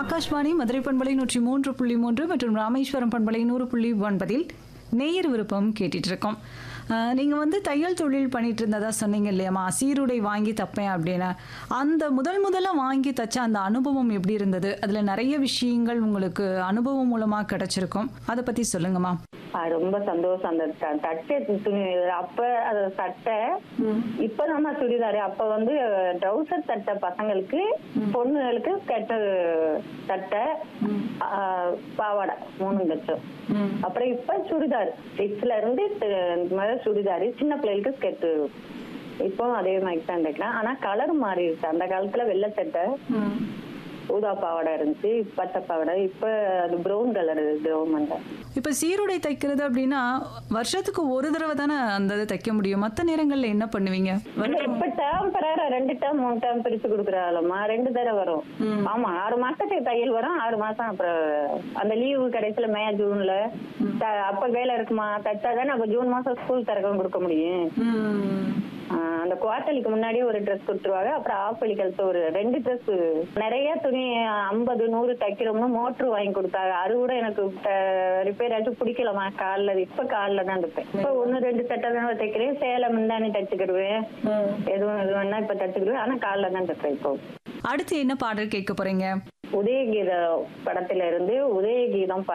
ஆகாஷ்வாணி மதுரை பண்பலை நூற்றி மூன்று புள்ளி மூன்று மற்றும் ராமேஸ்வரம் பண்பலை நூறு புள்ளி ஒன்பதில் நேயர் விருப்பம் கேட்டுட்டு இருக்கோம் அஹ், நீங்க வந்து தையல் தொழில் பண்ணிட்டு இருந்ததா சொன்னீங்க இல்லையாம்மா சீருடை வாங்கி தப்பேன் அப்படின்னு அந்த முதல் முதல்ல வாங்கி தச்ச அந்த அனுபவம் எப்படி இருந்தது அதுல நிறைய விஷயங்கள் உங்களுக்கு அனுபவம் மூலமா கிடைச்சிருக்கும் அதை பத்தி சொல்லுங்கம்மா ஆ, ரொம்ப சந்தோஷம் அந்த த- தட்டை துணி அப்ப அது சட்டை இப்பதான் சுடிதாரு அப்ப வந்து ட்ரௌசர் தட்டை பசங்களுக்கு பொண்ணுகளுக்கு கெட்ட தட்டை ஆ, பாவாடை மூணு தச்சோம் அப்புறம் இப்ப சுடிதார் சிக்ஸ்ல இருந்து த- இந்த மாதிரி சுடிதாரு சின்ன பிள்ளைகளுக்கு ஸ்கெட்டு இப்போ அதே மாதிரி தான் தைக்கலாம் ஆனா கலர் மாறிடுச்சு அந்த காலத்துல வெள்ளை சட்டை ஊதா பாவாடை இருந்துச்சு பச்சை பாவாடை இப்ப அது ப்ரௌன் கலர் கவர்மெண்ட் இப்ப சீருடை தைக்கிறது அப்படின்னா வருஷத்துக்கு ஒரு தடவை தானே அந்த இது தைக்க முடியும் மற்ற நேரங்கள்ல என்ன பண்ணுவீங்க இல்ல, இப்ப டேர்ம் பிரகாரம் ரெண்டு டேர்ம் மூணு டேர்ம் பிரிச்சு கொடுக்குறாங்களா ரெண்டு தடவை வரும் ஆமா ஆறு மாசத்துக்கு தையல் வரும் ஆறு மாசம் அப்புறம் அந்த லீவு கடைசியில மே ஜூன்ல த- அப்ப வேலை இருக்குமா தச்சாதான் நம்ம ஜூன் மாசம் ஸ்கூல் திறக்கம் கொடுக்க முடியும் ஆஹ் அந்த குவார்டர்லிக்கு முன்னாடியே ஒரு ட்ரெஸ் கொடுத்துருவாங்க அப்புறம் ஆஃப் கழித்து ஒரு ரெண்டு ட்ரெஸ் நிறைய துணி ஐம்பது நூறு தைக்கிறோம்னு மோட்ரு வாங்கி கொடுத்தாங்க அது கூட எனக்கு ரிப்பேர் ஆச்சு பிடிக்கலமா காலில் இப்ப காலில் தான் தைப்பேன் இப்ப ஒன்னு ரெண்டு சட்டை தான் தைக்கிறேன் சேலை முந்தானி தச்சுக்கிடுவேன் எதுவும் எது வேணா இப்ப தச்சுக்கிடுவேன் ஆனா காலில் தான் தைப்பேன் இப்போ அடுத்து என்ன பாடல் கேட்க போறீங்க உதயகீத படத்துல இருந்து உதயகீதம்